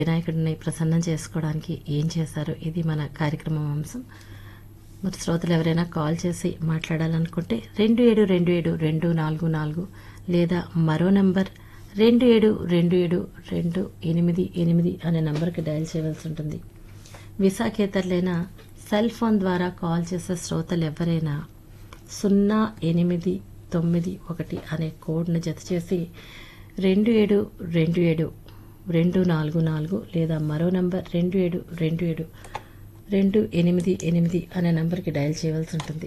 వినాయకుడిని ప్రసన్నం చేసుకోవడానికి ఏం చేశారు ఇది మన కార్యక్రమం అంశం మరి శ్రోతలు ఎవరైనా కాల్ చేసి మాట్లాడాలనుకుంటే రెండు ఏడు రెండు ఏడు రెండు నాలుగు నాలుగు లేదా మరో నంబర్ రెండు ఏడు రెండు ఏడు రెండు ఎనిమిది ఎనిమిది అనే నంబర్కి డయల్ చేయవలసి ఉంటుంది విశాఖేతరులైన సెల్ ఫోన్ ద్వారా కాల్ చేసే శ్రోతలు ఎవరైనా సున్నా ఎనిమిది తొమ్మిది ఒకటి అనే కోడ్ను జత చేసి రెండు ఏడు రెండు ఏడు రెండు నాలుగు నాలుగు లేదా మరో నంబర్ రెండు ఏడు రెండు ఏడు రెండు ఎనిమిది ఎనిమిది అనే నంబర్కి డయల్ చేయవలసి ఉంటుంది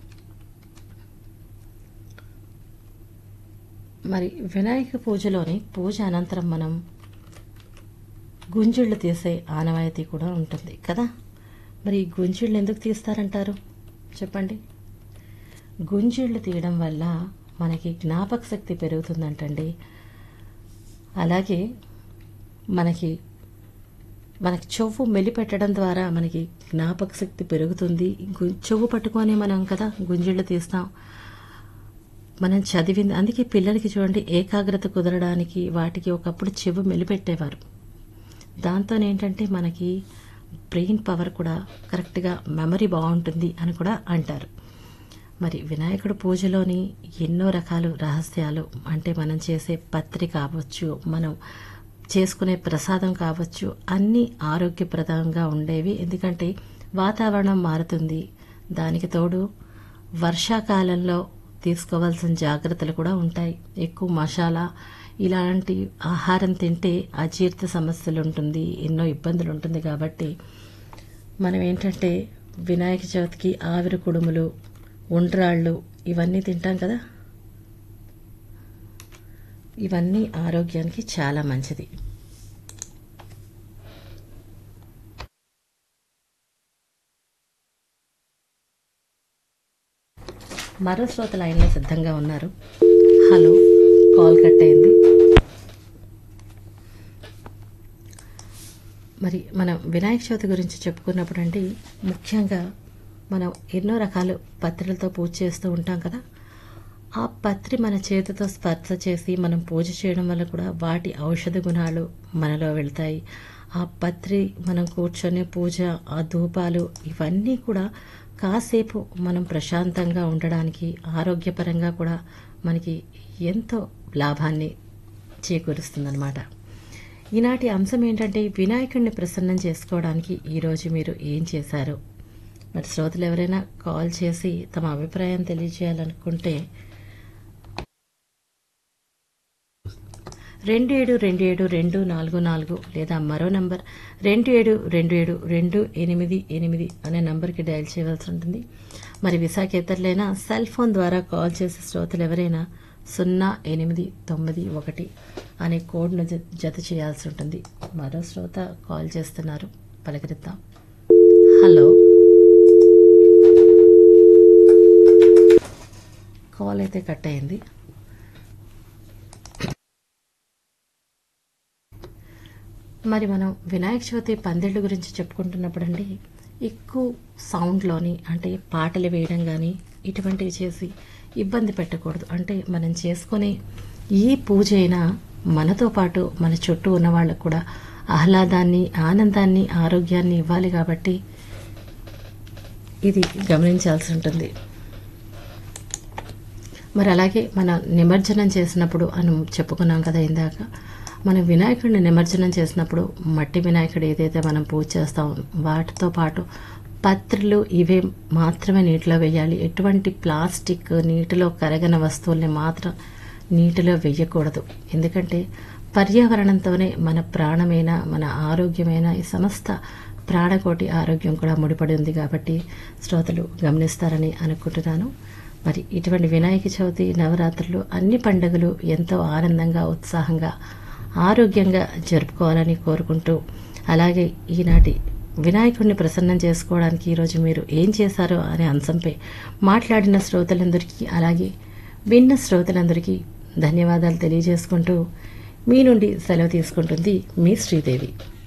మరి వినాయక పూజలోని పూజ అనంతరం మనం గుంజుళ్ళు తీసే ఆనవాయితీ కూడా ఉంటుంది కదా మరి ఈ గుంజుళ్ళు ఎందుకు తీస్తారంటారు చెప్పండి గుంజుళ్ళు తీయడం వల్ల మనకి జ్ఞాపక శక్తి పెరుగుతుందంటండి అలాగే మనకి మనకి చెవు మెలిపెట్టడం ద్వారా మనకి జ్ఞాపక శక్తి పెరుగుతుంది గు- చెవు పట్టుకొని మనం కదా గుంజిళ్ళు తీస్తాం మనం చదివింది అందుకే పిల్లలకి చూడండి ఏకాగ్రత కుదరడానికి వాటికి ఒకప్పుడు చెవు మెలిపెట్టేవారు దాంతో ఏంటంటే మనకి బ్రెయిన్ పవర్ కూడా కరెక్ట్గా మెమరీ బాగుంటుంది అని కూడా అంటారు మరి వినాయకుడి పూజలోని ఎన్నో రకాలు రహస్యాలు అంటే మనం చేసే పత్రి కావచ్చు మనం చేసుకునే ప్రసాదం కావచ్చు అన్నీ ఆరోగ్యప్రదంగా ఉండేవి ఎందుకంటే వాతావరణం మారుతుంది దానికి తోడు వర్షాకాలంలో తీసుకోవాల్సిన జాగ్రత్తలు కూడా ఉంటాయి ఎక్కువ మసాలా ఇలాంటి ఆహారం తింటే అజీర్తి సమస్యలు ఉంటుంది ఎన్నో ఇబ్బందులు ఉంటుంది కాబట్టి మనం ఏంటంటే వినాయక చవితికి ఆవిరి కుడుములు ఉండ్రాళ్ళు ఇవన్నీ తింటాం కదా ఇవన్నీ ఆరోగ్యానికి చాలా మంచిది మరో శ్రోత లైన్లో సిద్ధంగా ఉన్నారు హలో కాల్ కట్ అయింది మరి మనం వినాయక చవితి గురించి చెప్పుకున్నప్పుడు అండి ముఖ్యంగా మనం ఎన్నో రకాల పత్రులతో పూజ చేస్తూ ఉంటాం కదా ఆ పత్రి మన చేతితో స్పర్శ చేసి మనం పూజ చేయడం వల్ల కూడా వాటి ఔషధ గుణాలు మనలో వెళ్తాయి ఆ పత్రి మనం కూర్చొని పూజ ఆ ధూపాలు ఇవన్నీ కూడా కాసేపు మనం ప్రశాంతంగా ఉండడానికి ఆరోగ్యపరంగా కూడా మనకి ఎంతో లాభాన్ని చేకూరుస్తుందన్నమాట ఈనాటి అంశం ఏంటంటే వినాయకుడిని ప్రసన్నం చేసుకోవడానికి ఈరోజు మీరు ఏం చేశారు మరి శ్రోతలు ఎవరైనా కాల్ చేసి తమ అభిప్రాయం తెలియజేయాలనుకుంటే రెండు ఏడు రెండు ఏడు రెండు నాలుగు నాలుగు లేదా మరో నంబర్ రెండు ఏడు రెండు ఏడు రెండు ఎనిమిది ఎనిమిది అనే నంబర్కి డయల్ చేయవలసి ఉంటుంది మరి విశాఖేతరులైనా సెల్ ఫోన్ ద్వారా కాల్ చేసే శ్రోతలు ఎవరైనా సున్నా ఎనిమిది తొమ్మిది ఒకటి అనే కోడ్ను జ- జత చేయాల్సి ఉంటుంది మరో శ్రోత కాల్ చేస్తున్నారు పలకరిద్దాం హలో కాల్ అయితే కట్ అయింది మరి మనం వినాయక చవితి పందిళ్ళ గురించి చెప్పుకుంటున్నప్పుడు అండి ఎక్కువ సౌండ్లోని అంటే పాటలు వేయడం కానీ ఇటువంటివి చేసి ఇబ్బంది పెట్టకూడదు అంటే మనం చేసుకునే ఈ పూజ అయినా మనతో పాటు మన చుట్టూ ఉన్న వాళ్ళకు కూడా ఆహ్లాదాన్ని ఆనందాన్ని ఆరోగ్యాన్ని ఇవ్వాలి కాబట్టి ఇది గమనించాల్సి ఉంటుంది మరి అలాగే మన నిమజ్జనం చేసినప్పుడు అని చెప్పుకున్నాం కదా ఇందాక మనం వినాయకుడిని నిమజ్జనం చేసినప్పుడు మట్టి వినాయకుడు ఏదైతే మనం పూజ చేస్తాం వాటితో పాటు పత్రులు ఇవే మాత్రమే నీటిలో వేయాలి ఎటువంటి ప్లాస్టిక్ నీటిలో కరగని వస్తువుల్ని మాత్రం నీటిలో వేయకూడదు ఎందుకంటే పర్యావరణంతోనే మన ప్రాణమైన మన ఆరోగ్యమైన ఈ సమస్త ప్రాణకోటి ఆరోగ్యం కూడా ముడిపడి ఉంది కాబట్టి శ్రోతలు గమనిస్తారని అనుకుంటున్నాను మరి ఇటువంటి వినాయక చవితి నవరాత్రులు అన్ని పండుగలు ఎంతో ఆనందంగా ఉత్సాహంగా ఆరోగ్యంగా జరుపుకోవాలని కోరుకుంటూ అలాగే ఈనాటి వినాయకుడిని ప్రసన్నం చేసుకోవడానికి ఈరోజు మీరు ఏం చేశారో అనే అంశంపై మాట్లాడిన శ్రోతలందరికీ అలాగే విన్న శ్రోతలందరికీ ధన్యవాదాలు తెలియజేసుకుంటూ మీ నుండి సెలవు తీసుకుంటుంది మీ శ్రీదేవి